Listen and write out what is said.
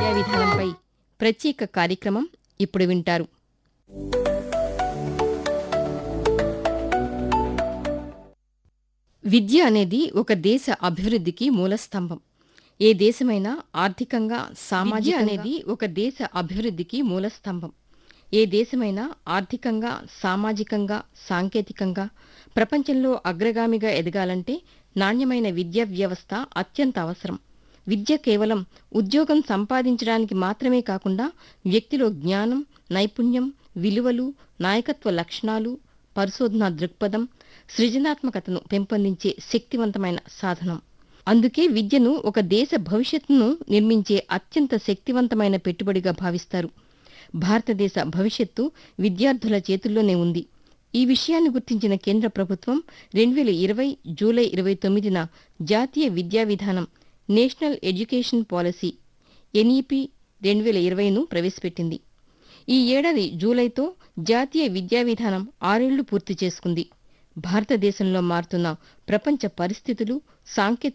విద్యా విధానంపై ప్రత్యేక కార్యక్రమం ఇప్పుడు వింటారు విద్య అనేది ఒక దేశ అభివృద్ధికి మూలస్తంభం ఏ దేశమైనా ఆర్థికంగా సామాజిక అనేది ఒక దేశ అభివృద్ధికి మూలస్తంభం ఏ దేశమైనా ఆర్థికంగా సామాజికంగా సాంకేతికంగా ప్రపంచంలో అగ్రగామిగా ఎదగాలంటే నాణ్యమైన విద్యా వ్యవస్థ అత్యంత అవసరం విద్య కేవలం ఉద్యోగం సంపాదించడానికి మాత్రమే కాకుండా వ్యక్తిలో జ్ఞానం నైపుణ్యం విలువలు నాయకత్వ లక్షణాలు పరిశోధనా దృక్పథం సృజనాత్మకతను పెంపొందించే శక్తివంతమైన సాధనం అందుకే విద్యను ఒక దేశ భవిష్యత్తును నిర్మించే అత్యంత శక్తివంతమైన పెట్టుబడిగా భావిస్తారు భారతదేశ భవిష్యత్తు విద్యార్థుల చేతుల్లోనే ఉంది ఈ విషయాన్ని గుర్తించిన కేంద్ర ప్రభుత్వం రెండు వేల ఇరవై జూలై ఇరవై తొమ్మిదిన జాతీయ విద్యా విధానం నేషనల్ ఎడ్యుకేషన్ పాలసీ ఎన్ఈపి రెండు వేల ఇరవైను ప్రవేశపెట్టింది ఈ ఏడాది జూలైతో జాతీయ విద్యా విధానం ఆరేళ్లు పూర్తి చేసుకుంది భారతదేశంలో మారుతున్న ప్రపంచ పరిస్థితులు సాంకేతిక